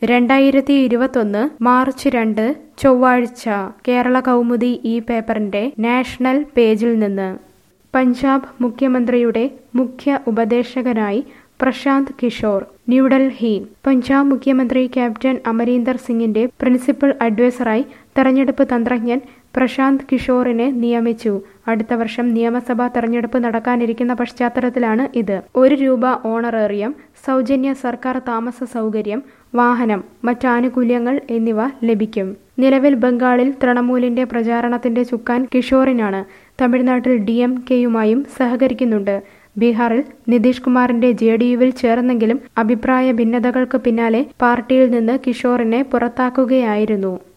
രണ്ടായിരത്തി ഇരുപത്തൊന്ന് മാർച്ച് രണ്ട് ചൊവ്വാഴ്ച കേരള കൗമുദി ഈ പേപ്പറിന്റെ നാഷണൽ പേജിൽ നിന്ന് പഞ്ചാബ് മുഖ്യമന്ത്രിയുടെ മുഖ്യ ഉപദേശകനായി പ്രശാന്ത് കിഷോർ ന്യൂഡൽഹി പഞ്ചാബ് മുഖ്യമന്ത്രി ക്യാപ്റ്റൻ അമരീന്ദർ സിംഗിന്റെ പ്രിൻസിപ്പൽ അഡ്വൈസറായി തെരഞ്ഞെടുപ്പ് തന്ത്രജ്ഞൻ പ്രശാന്ത് കിഷോറിനെ നിയമിച്ചു അടുത്ത വർഷം നിയമസഭാ തെരഞ്ഞെടുപ്പ് നടക്കാനിരിക്കുന്ന പശ്ചാത്തലത്തിലാണ് ഇത് ഒരു രൂപ ഓണറേറിയം സൗജന്യ സർക്കാർ താമസ സൗകര്യം വാഹനം മറ്റാനുകൂല്യങ്ങൾ എന്നിവ ലഭിക്കും നിലവിൽ ബംഗാളിൽ തൃണമൂലിന്റെ പ്രചാരണത്തിന്റെ ചുക്കാൻ കിഷോറിനാണ് തമിഴ്നാട്ടിൽ ഡി എം കെയുമായും സഹകരിക്കുന്നുണ്ട് ബീഹാറിൽ നിതീഷ് കുമാറിന്റെ ജെ ഡി യുവിൽ ചേർന്നെങ്കിലും അഭിപ്രായ ഭിന്നതകൾക്ക് പിന്നാലെ പാർട്ടിയിൽ നിന്ന് കിഷോറിനെ പുറത്താക്കുകയായിരുന്നു